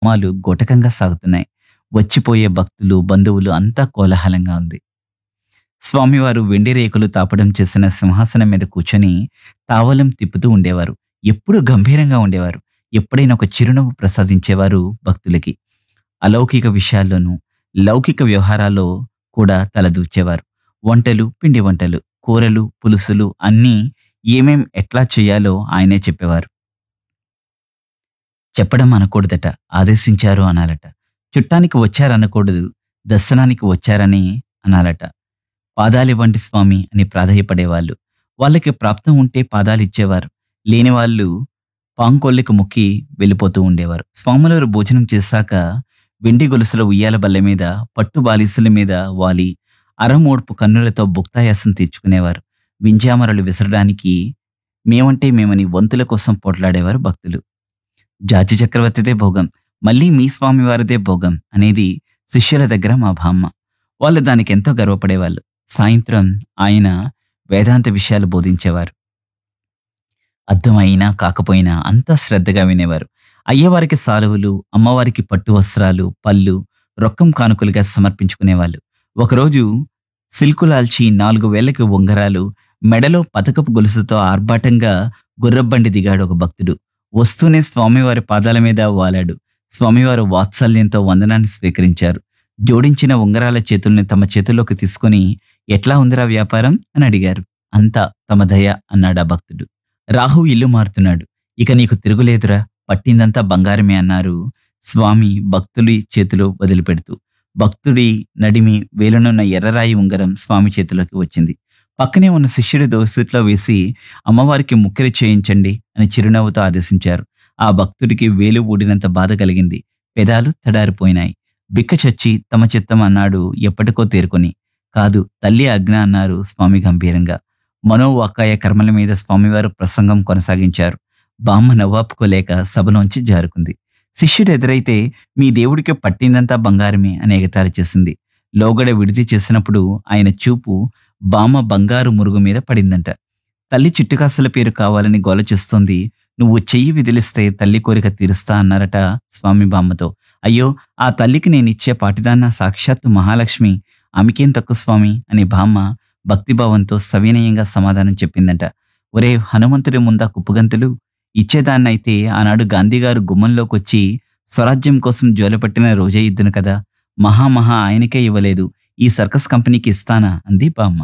మాలు గొటకంగా సాగుతున్నాయి వచ్చిపోయే భక్తులు బంధువులు అంతా కోలాహలంగా ఉంది స్వామివారు వెండి రేకులు తాపడం చేసిన సింహాసనం మీద కూర్చొని తావలం తిప్పుతూ ఉండేవారు ఎప్పుడూ గంభీరంగా ఉండేవారు ఎప్పుడైనా ఒక చిరునవ్వు ప్రసాదించేవారు భక్తులకి అలౌకిక విషయాల్లోనూ లౌకిక వ్యవహారాల్లో కూడా తలదూర్చేవారు వంటలు పిండి వంటలు కూరలు పులుసులు అన్నీ ఏమేం ఎట్లా చేయాలో ఆయనే చెప్పేవారు చెప్పడం అనకూడదట ఆదేశించారు అనాలట చుట్టానికి వచ్చారనకూడదు దర్శనానికి వచ్చారని అనాలట పాదాలివ్వండి స్వామి అని ప్రాధాయపడేవాళ్ళు వాళ్ళకి ప్రాప్తం ఉంటే పాదాలు ఇచ్చేవారు లేని వాళ్ళు పాంకొల్లికి మొక్కి వెళ్ళిపోతూ ఉండేవారు స్వాములవారు భోజనం చేశాక వెండి గొలుసుల ఉయ్యాల బల్ల మీద పట్టు బాలిసుల మీద వాలి అరమోడ్పు కన్నులతో భుక్తాయాసం తీర్చుకునేవారు వింజామరలు విసరడానికి మేమంటే మేమని వంతుల కోసం పోట్లాడేవారు భక్తులు జాతి చక్రవర్తిదే భోగం మళ్ళీ మీ స్వామివారిదే భోగం అనేది శిష్యుల దగ్గర మా బామ్మ వాళ్ళు దానికి ఎంతో గర్వపడేవాళ్ళు సాయంత్రం ఆయన వేదాంత విషయాలు బోధించేవారు అర్థమైనా కాకపోయినా అంతా శ్రద్ధగా వినేవారు అయ్యవారికి సాలువులు అమ్మవారికి పట్టు వస్త్రాలు పళ్ళు రొక్కం కానుకలుగా సమర్పించుకునేవాళ్ళు ఒకరోజు సిల్కులాల్చి నాలుగు వేలకు ఉంగరాలు మెడలో పతకపు గొలుసుతో ఆర్భాటంగా గుర్రబండి దిగాడు ఒక భక్తుడు వస్తూనే స్వామివారి పాదాల మీద వాలాడు స్వామివారు వాత్సల్యంతో వందనాన్ని స్వీకరించారు జోడించిన ఉంగరాల చేతుల్ని తమ చేతుల్లోకి తీసుకుని ఎట్లా ఉందిరా వ్యాపారం అని అడిగారు అంతా తమ దయ అన్నాడు ఆ భక్తుడు రాహు ఇల్లు మారుతున్నాడు ఇక నీకు తిరుగులేదురా పట్టిందంతా బంగారమే అన్నారు స్వామి భక్తుడి చేతిలో వదిలిపెడుతూ భక్తుడి నడిమి వేలునున్న ఎర్రరాయి ఉంగరం స్వామి చేతిలోకి వచ్చింది పక్కనే ఉన్న శిష్యుడి దోసిట్లో వేసి అమ్మవారికి ముక్కెరి చేయించండి అని చిరునవ్వుతో ఆదేశించారు ఆ భక్తుడికి వేలు ఊడినంత బాధ కలిగింది పెదాలు తడారిపోయినాయి బిక్క చచ్చి తమ చిత్తం అన్నాడు ఎప్పటికో తేరుకొని కాదు తల్లి అజ్ఞ అన్నారు స్వామి గంభీరంగా మనోవాకాయ కర్మల మీద స్వామివారు ప్రసంగం కొనసాగించారు బామ్మ నవ్వాపుకోలేక సభలోంచి జారుకుంది శిష్యుడు ఎదురైతే మీ దేవుడికి పట్టిందంతా బంగారమే అని ఎగతాళి చేసింది లోగడ విడిది చేసినప్పుడు ఆయన చూపు బామ్మ బంగారు మురుగు మీద పడిందంట తల్లి చిట్టుకాసుల పేరు కావాలని గోల చేస్తోంది నువ్వు చెయ్యి విదిలిస్తే తల్లి కోరిక తీరుస్తా అన్నారట స్వామి బామ్మతో అయ్యో ఆ తల్లికి నేనిచ్చే పాటిదాన్న సాక్షాత్తు మహాలక్ష్మి ఆమెకేం తక్కువ స్వామి అని బామ్మ భక్తిభావంతో సవినయంగా సమాధానం చెప్పిందంట ఒరే హనుమంతుడి ముందా కుప్పగంతులు ఇచ్చేదాన్నైతే ఆనాడు గాంధీగారు గుమ్మంలోకొచ్చి స్వరాజ్యం కోసం జోలెపట్టిన రోజే ఇద్దును కదా మహామహా ఆయనకే ఇవ్వలేదు ఈ సర్కస్ కంపెనీకి ఇస్తానా అంది బామ్మ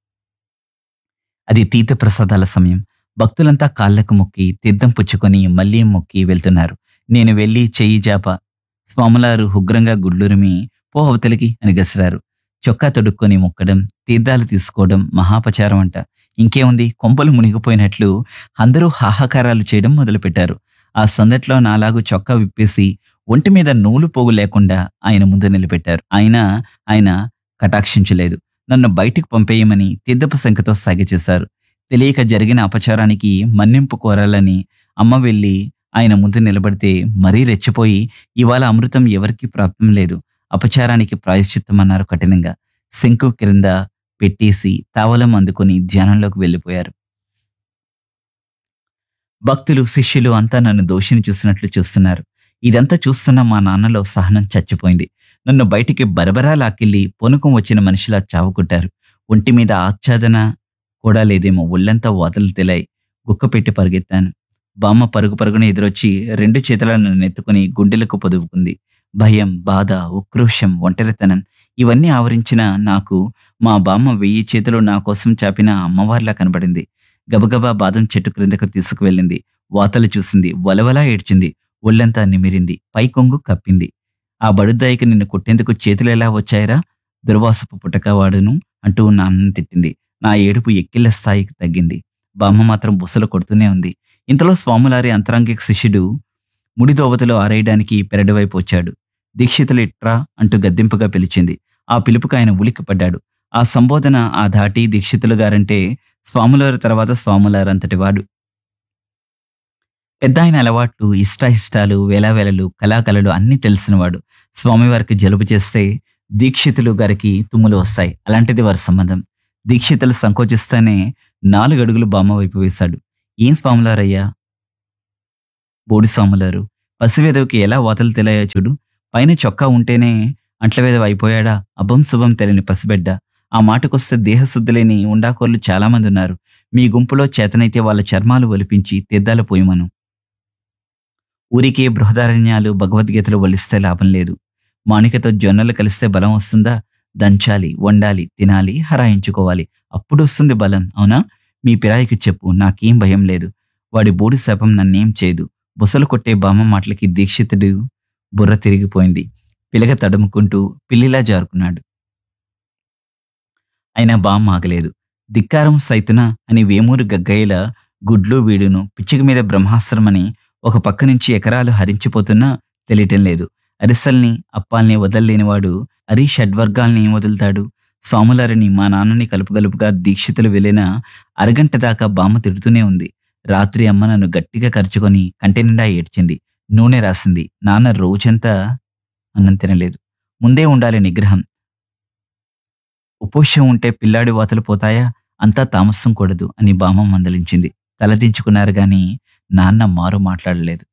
అది తీర్థ ప్రసాదాల సమయం భక్తులంతా కాళ్లకు మొక్కి తీర్థం పుచ్చుకొని మళ్ళీ మొక్కి వెళ్తున్నారు నేను వెళ్ళి చెయ్యి జాప స్వాములారు ఉగ్రంగా గుడ్లురిమి పో అవతలికి అని గసిరారు చొక్కా తొడుక్కొని మొక్కడం తీర్థాలు తీసుకోవడం మహాపచారం అంట ఇంకేముంది కొంపలు మునిగిపోయినట్లు అందరూ హాహాకారాలు చేయడం మొదలుపెట్టారు ఆ సందట్లో నాలాగు చొక్కా విప్పేసి ఒంటి మీద నూలు పోగు లేకుండా ఆయన ముందు నిలబెట్టారు ఆయన ఆయన కటాక్షించలేదు నన్ను బయటికి పంపేయమని తీర్థపు సంఖ్యతో సాగి చేశారు తెలియక జరిగిన అపచారానికి మన్నింపు కోరాలని అమ్మ వెళ్ళి ఆయన ముందు నిలబడితే మరీ రెచ్చిపోయి ఇవాళ అమృతం ఎవరికీ ప్రాప్తం లేదు అపచారానికి ప్రాయశ్చిత్తం అన్నారు కఠినంగా శంకు క్రింద పెట్టేసి తావలం అందుకొని ధ్యానంలోకి వెళ్ళిపోయారు భక్తులు శిష్యులు అంతా నన్ను దోషిని చూసినట్లు చూస్తున్నారు ఇదంతా చూస్తున్న మా నాన్నలో సహనం చచ్చిపోయింది నన్ను బయటికి బరబరా లాక్కెళ్ళి పొనుకం వచ్చిన మనిషిలా చావుకుంటారు ఒంటి మీద ఆచ్ఛాదన కూడా లేదేమో ఒళ్ళంతా వాతలు తెలాయి గుక్క పెట్టి పరిగెత్తాను బామ్మ పరుగు పరుగున ఎదురొచ్చి రెండు చేతులను నన్ను ఎత్తుకుని గుండెలకు పొదుపుకుంది భయం బాధ ఉక్రోషం ఒంటరితనం ఇవన్నీ ఆవరించిన నాకు మా బామ్మ వెయ్యి చేతులు నా కోసం చాపిన అమ్మవారిలా కనబడింది గబగబా బాదం చెట్టు క్రిందకు తీసుకువెళ్ళింది వాతలు చూసింది వలవలా ఏడ్చింది ఒళ్ళంతా నిమిరింది పై కొంగు కప్పింది ఆ బడుద్దాయికి నిన్ను కొట్టేందుకు చేతులు ఎలా వచ్చాయరా దుర్వాసపు పుట్టకవాడును అంటూ నాన్నని తిట్టింది నా ఏడుపు ఎక్కిళ్ళ స్థాయికి తగ్గింది బామ్మ మాత్రం బుసలు కొడుతూనే ఉంది ఇంతలో స్వాములారి అంతరంగిక శిష్యుడు ముడి దోవతలో ఆరేయడానికి పెరడివైపు వచ్చాడు దీక్షితులు ఇట్రా అంటూ గద్దింపుగా పిలిచింది ఆ పిలుపుకు ఆయన ఉలిక్కిపడ్డాడు ఆ సంబోధన ఆ ధాటి దీక్షితులు గారంటే స్వాములారి తర్వాత స్వాములారంతటి వాడు పెద్ద ఆయన అలవాట్లు ఇష్టాయిష్టాలు వేలావేలలు కళాకళలు అన్నీ తెలిసినవాడు స్వామివారికి జలుబు చేస్తే దీక్షితులు గారికి తుమ్ములు వస్తాయి అలాంటిది వారి సంబంధం దీక్షితులు సంకోచిస్తేనే నాలుగు అడుగులు బామ్మ వైపు వేశాడు ఏం స్వాములారయ్యా బోడి స్వాములారు పసివేదవికి ఎలా వాతలు తెలియో చూడు పైన చొక్కా ఉంటేనే అంట్లవేదవ అయిపోయాడా అభం శుభం తెలియని పసిబిడ్డ ఆ మాటకొస్తే దేహశుద్ధి లేని ఉండాకోర్లు చాలా మంది ఉన్నారు మీ గుంపులో చేతనైతే వాళ్ళ చర్మాలు ఒలిపించి తీర్థాలు పోయమను ఊరికే బృహదారణ్యాలు భగవద్గీతలు వలిస్తే లాభం లేదు మాణికతో జొన్నలు కలిస్తే బలం వస్తుందా దంచాలి వండాలి తినాలి హరాయించుకోవాలి అప్పుడు వస్తుంది బలం అవునా మీ పిరాయికి చెప్పు నాకేం భయం లేదు వాడి బూడి శాపం నన్నేం చేయదు బుసలు కొట్టే బామ్మ మాటలకి దీక్షితుడు బుర్ర తిరిగిపోయింది పిలగ తడుముకుంటూ పిల్లిలా జారుకున్నాడు అయినా బామ్మ ఆగలేదు ధిక్కారం సైతున అని వేమూరు గగ్గయ్యల గుడ్లు వీడును పిచ్చిక మీద బ్రహ్మాస్త్రమని ఒక పక్క నుంచి ఎకరాలు హరించిపోతున్నా తెలియటం లేదు అరిసల్ని అప్పాల్ని వదలలేనివాడు అరి షడ్వర్గాల్ని ఏం వదులుతాడు స్వాములారిని మా నాన్నని కలుపుగలుపుగా దీక్షితులు వెళ్ళిన అరగంట దాకా బామ్మ తిడుతూనే ఉంది రాత్రి అమ్మ నన్ను గట్టిగా ఖర్చుకొని కంటి నిండా ఏడ్చింది నూనె రాసింది నాన్న రోజంతా అన్నం తినలేదు ముందే ఉండాలి నిగ్రహం ఉపోషం ఉంటే పిల్లాడి వాతలు పోతాయా అంతా తామస్సం కూడదు అని బామ్మ మందలించింది తలదించుకున్నారు గాని నాన్న మారు మాట్లాడలేదు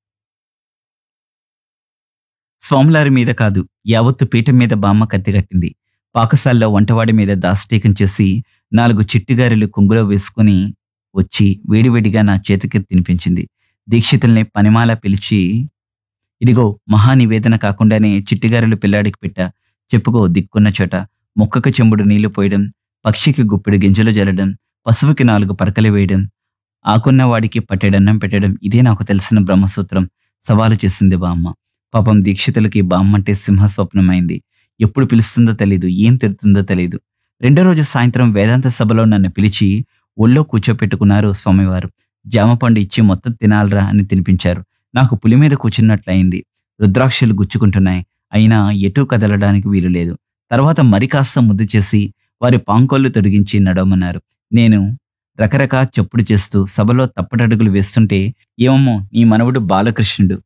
స్వాములారి మీద కాదు యావత్తు పీఠం మీద బామ్మ కత్తిగట్టింది పాకశాలలో వంటవాడి మీద దాష్టీకం చేసి నాలుగు చిట్టుగారెలు కుంగులో వేసుకుని వచ్చి వేడివేడిగా నా చేతికి తినిపించింది దీక్షితుల్ని పనిమాల పిలిచి ఇదిగో మహానివేదన కాకుండానే చిట్టిగారెలు పిల్లాడికి పెట్టా చెప్పుకో దిక్కున్న చోట మొక్కకు చెంబుడు నీళ్లు పోయడం పక్షికి గుప్పెడు గింజలు జల్లడం పశువుకి నాలుగు పరకలు వేయడం ఆకున్న వాడికి పట్టెడన్నం పెట్టడం ఇదే నాకు తెలిసిన బ్రహ్మసూత్రం సవాలు చేసింది బామ్మ పాపం దీక్షితులకి బామ్మ అంటే సింహ స్వప్నమైంది ఎప్పుడు పిలుస్తుందో తెలీదు ఏం తిడుతుందో తెలీదు రెండో రోజు సాయంత్రం వేదాంత సభలో నన్ను పిలిచి ఒళ్ళో కూర్చోపెట్టుకున్నారు స్వామివారు జామపండు ఇచ్చి మొత్తం తినాలరా అని తినిపించారు నాకు పులి మీద కూర్చున్నట్లయింది రుద్రాక్షలు గుచ్చుకుంటున్నాయి అయినా ఎటూ కదలడానికి వీలు లేదు తర్వాత మరి కాస్త ముద్దు చేసి వారి పాంకోళ్ళు తొడిగించి నడవమన్నారు నేను రకరకా చెప్పుడు చేస్తూ సభలో తప్పటడుగులు వేస్తుంటే ఏమమ్మో నీ మనవడు బాలకృష్ణుడు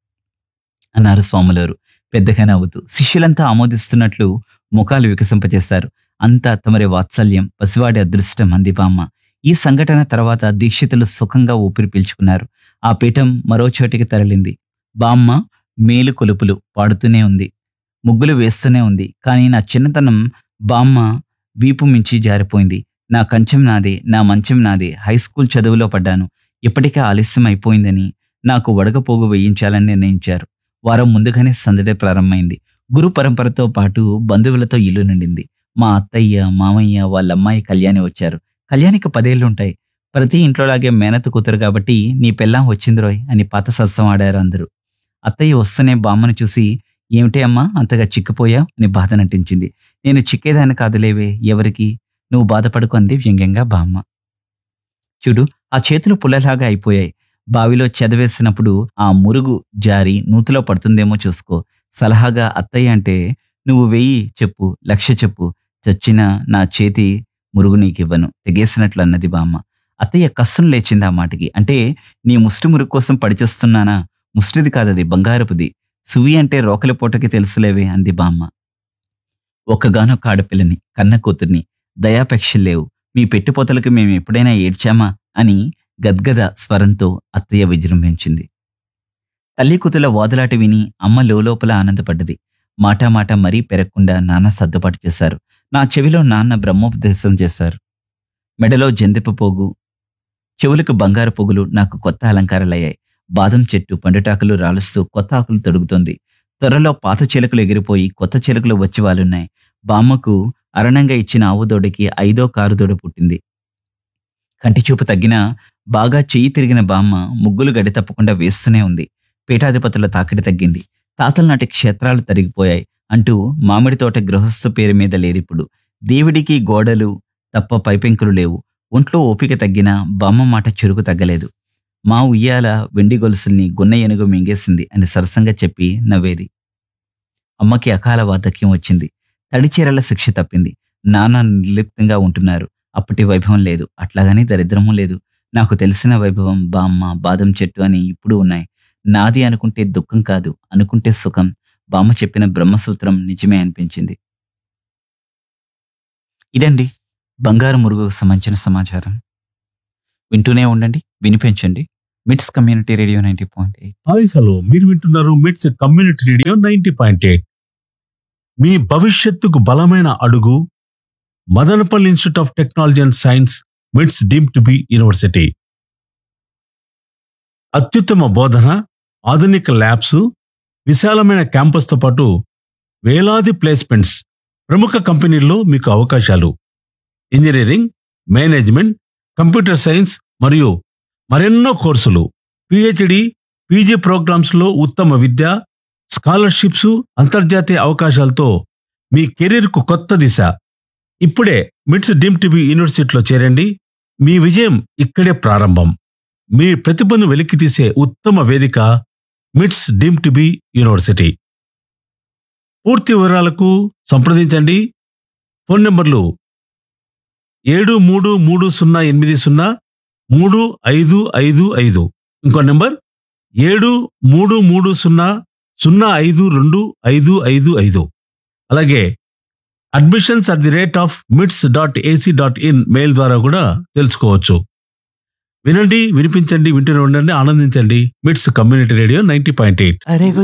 అన్నారు స్వాములారు పెద్దగా నవ్వుతూ శిష్యులంతా ఆమోదిస్తున్నట్లు ముఖాలు వికసింపచేశారు అంతా తమరి వాత్సల్యం పసివాడి అదృష్టం అంది బామ్మ ఈ సంఘటన తర్వాత దీక్షితులు సుఖంగా ఊపిరి పీల్చుకున్నారు ఆ పీఠం మరో చోటికి తరలింది బామ్మ మేలు కొలుపులు పాడుతూనే ఉంది ముగ్గులు వేస్తూనే ఉంది కానీ నా చిన్నతనం బామ్మ వీపు మించి జారిపోయింది నా కంచం నాదే నా మంచం నాదే హై స్కూల్ చదువులో పడ్డాను ఇప్పటికే ఆలస్యం అయిపోయిందని నాకు వడగపోగు వేయించాలని నిర్ణయించారు వారం ముందుగానే సందడి ప్రారంభమైంది గురు పరంపరతో పాటు బంధువులతో ఇల్లు నిండింది మా అత్తయ్య మామయ్య వాళ్ళ అమ్మాయి కళ్యాణి వచ్చారు కళ్యాణికి పదేళ్లుంటాయి ప్రతి ఇంట్లోలాగే మేనత్త కూతురు కాబట్టి నీ పెళ్ళాం వచ్చిందిరోయ్ అని పాత సరసం ఆడారు అందరూ అత్తయ్య వస్తూనే బామ్మను చూసి ఏమిటి అమ్మా అంతగా చిక్కిపోయావు అని బాధ నటించింది నేను చిక్కేదాన్ని కాదులేవే ఎవరికి నువ్వు బాధపడుకు అంది వ్యంగ్యంగా బామ్మ చూడు ఆ చేతులు పుల్లలాగా అయిపోయాయి బావిలో చెదవేసినప్పుడు ఆ మురుగు జారి నూతిలో పడుతుందేమో చూసుకో సలహాగా అత్తయ్య అంటే నువ్వు వెయ్యి చెప్పు లక్ష చెప్పు చచ్చిన నా చేతి మురుగు నీకివ్వను తెగేసినట్లు అన్నది బామ్మ అత్తయ్య కస్సం లేచింది ఆ మాటకి అంటే నీ ముష్టి మురుగు కోసం పడిచేస్తున్నానా ముష్టిది కాదది బంగారపుది సువి అంటే రోకలి పూటకి తెలుసులేవే అంది బామ్మ ఒక్కగానొక్క ఆడపిల్లని కన్న కూతుర్ని దయాపేక్షలు లేవు మీ పెట్టుపోతలకు మేము ఎప్పుడైనా ఏడ్చామా అని గద్గద స్వరంతో అత్తయ్య విజృంభించింది తల్లి కూతుల వాదులాట విని అమ్మ లోపల ఆనందపడ్డది మాటా మాట మరీ పెరగకుండా నాన్న సర్దుబాటు చేశారు నా చెవిలో నాన్న బ్రహ్మోపదేశం చేశారు మెడలో జందిప పోగు చెవులకు బంగారు పొగులు నాకు కొత్త అలంకారాలయ్యాయి బాదం చెట్టు పండుటాకులు రాలుస్తూ కొత్త ఆకులు తొడుగుతోంది త్వరలో పాత చిలుకలు ఎగిరిపోయి కొత్త చిలుకలు వచ్చి వాలున్నాయి బామ్మకు అరణంగా ఇచ్చిన ఆవుదోడకి ఐదో కారుదోడ పుట్టింది కంటి చూపు తగ్గినా బాగా చెయ్యి తిరిగిన బామ్మ ముగ్గులు గడి తప్పకుండా వేస్తూనే ఉంది పీఠాధిపతుల తాకిడి తగ్గింది తాతల నాటి క్షేత్రాలు తరిగిపోయాయి అంటూ మామిడి తోట గృహస్థు పేరు మీద లేరిప్పుడు దేవుడికి గోడలు తప్ప పైపెంకులు లేవు ఒంట్లో ఓపిక తగ్గినా బామ్మ మాట చురుకు తగ్గలేదు మా ఉయ్యాల వెండి గొలుసుల్ని గున్న ఏనుగు మింగేసింది అని సరసంగా చెప్పి నవ్వేది అమ్మకి అకాల వార్ధక్యం వచ్చింది తడిచీరల శిక్ష తప్పింది నాన్న నిర్లిప్తంగా ఉంటున్నారు అప్పటి వైభవం లేదు అట్లాగని దరిద్రము లేదు నాకు తెలిసిన వైభవం బామ్మ బాదం చెట్టు అని ఇప్పుడు ఉన్నాయి నాది అనుకుంటే దుఃఖం కాదు అనుకుంటే సుఖం బామ్మ చెప్పిన బ్రహ్మసూత్రం నిజమే అనిపించింది ఇదండి బంగారు మురుగుకు సంబంధించిన సమాచారం వింటూనే ఉండండి వినిపించండి MITS community radio ninety point eight hi hello మీరు వింటున్నారు MITS community radio ninety point eight మీ భవిష్యత్తుకు బలమైన అడుగు Madanapalle institute of technology and science MITS deemed to be university అత్యుత్తమ బోధన ఆధునిక ల్యాబ్స్ విశాలమైన క్యాంపస్తో పాటు వేలాది ప్లేస్మెంట్స్ ప్రముఖ కంపెనీల్లో మీకు అవకాశాలు ఇంజనీరింగ్ మేనేజ్మెంట్ కంప్యూటర్ సైన్స్ మరియు మరెన్నో కోర్సులు పిహెచ్డి పీజీ ప్రోగ్రామ్స్ లో ఉత్తమ విద్య స్కాలర్షిప్స్ అంతర్జాతీయ అవకాశాలతో మీ కెరీర్కు కొత్త దిశ ఇప్పుడే మిట్స్ డీమ్ టీవీ యూనివర్సిటీలో చేరండి మీ విజయం ఇక్కడే ప్రారంభం మీ ప్రతిభను వెలికితీసే ఉత్తమ వేదిక మిట్స్ డీమ్ టీవీ యూనివర్సిటీ పూర్తి వివరాలకు సంప్రదించండి ఫోన్ నంబర్లు ఏడు మూడు మూడు సున్నా ఎనిమిది సున్నా మూడు ఐదు ఐదు ఐదు ఇంకో నెంబర్ ఏడు మూడు మూడు సున్నా సున్నా ఐదు రెండు ఐదు ఐదు ఐదు అలాగే admissions at the rate of MITS dot AC dot in mail ద్వారా కూడా తెలుసుకోవచ్చు వినండి వినిపించండి వింటూనే ఉండండి ఆనందించండి MITS community radio ninety point eight అరే